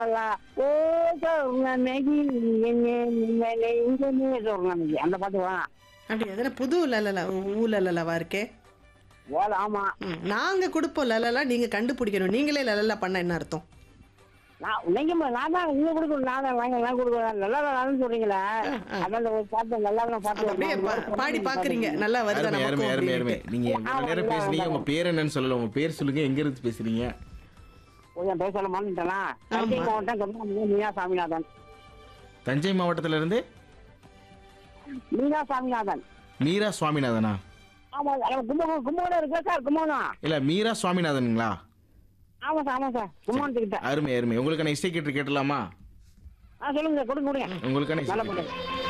ஓ சொர்ணமேகி எங்கே நிம்மலை இங்கே சொர்ணமேகி அந்த பாட்டு வா அப்படி அதில் புது லலலா ஊ லலலாவா இருக்கே ஓல ஆமா ம், நாங்க கொடுப்போம் லலலா நீங்க கண்டுபிடிக்கணும் நீங்களே லலலா பண்ண என்ன அர்த்தம் நான் நீங்க ம- நான் தான் நீங்க கொடுக்கணும் நான் தான் வாங்க நான் கொடுக்குறேன் நல்லா தான் சொல்றீங்களே அதான் அந்த ஒரு பாட்டு நல்லா தான் பாட்டு அது அப்படியே பா- பாடி பாக்குறீங்க நல்லா வருதா அருமை அருமை நமக்கும் அருமை அருமை அப்படின்ட்டு. நீங்க இவ்வளவு நேரம் பேசுனீங்க உங்க பேர் என்னன்னு சொல்லல உங்க பேர் சொல்லுங்க எங்க இருந்து பேசுறீங்க கொஞ்சம் பேசல மாட்டேன் தஞ்சை மாவட்டம் கருணாநிதி மீனா சாமிநாதன் தஞ்சை மாவட்டத்துல இருந்து மீனா சாமிநாதன் மீரா சுவாமிநாதனா ஆமா சார் கும்பகோணம் கும்பகோணம் இருக்கா சார் கும்பகோணம் இல்ல மீரா சுவாமிநாதனுங்களா ஆமா சார் ஆமா சார் கும்பகோணத்துக்கிட்ட அருமை அருமை உங்களுக்கான இசை கேட்டு கேட்டலாமா ஆ சொல்லுங்க சார் கொடுங்க கொடுங்க உங்களுக்கான இசை நல்ல கேட்டு. பாட்டு